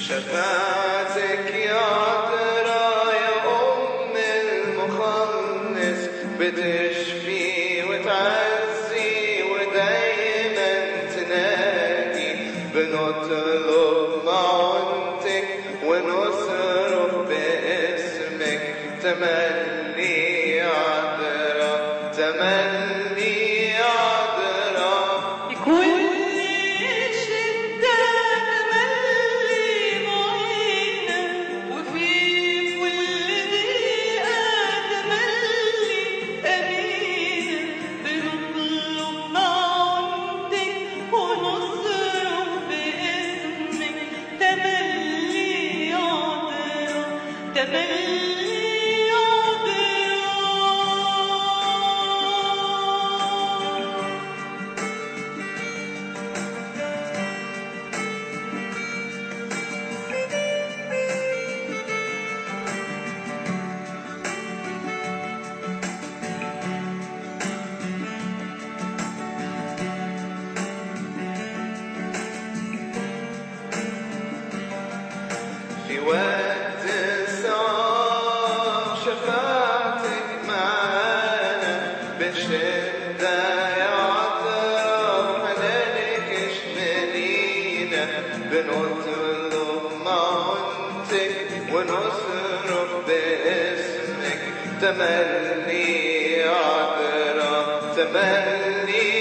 شفاعتك يا ترى يا أم المخلص بتشفي وتعزي ودايما تنادي بنطلب معونتك ونصرف باسمك تملي عذرا تملي عذرا بكل شدة تملي معينا وفي كل دقيقة تملي أمينا بنطلب معونتك ونصرف باسمك تملي عذرا تملي عذرا في وقت الصعب شفاعتك معانا بشدة يا عذرا حنانك اشملينا بنطلب معونتك ونصرف باسمك تملي عذرا تملي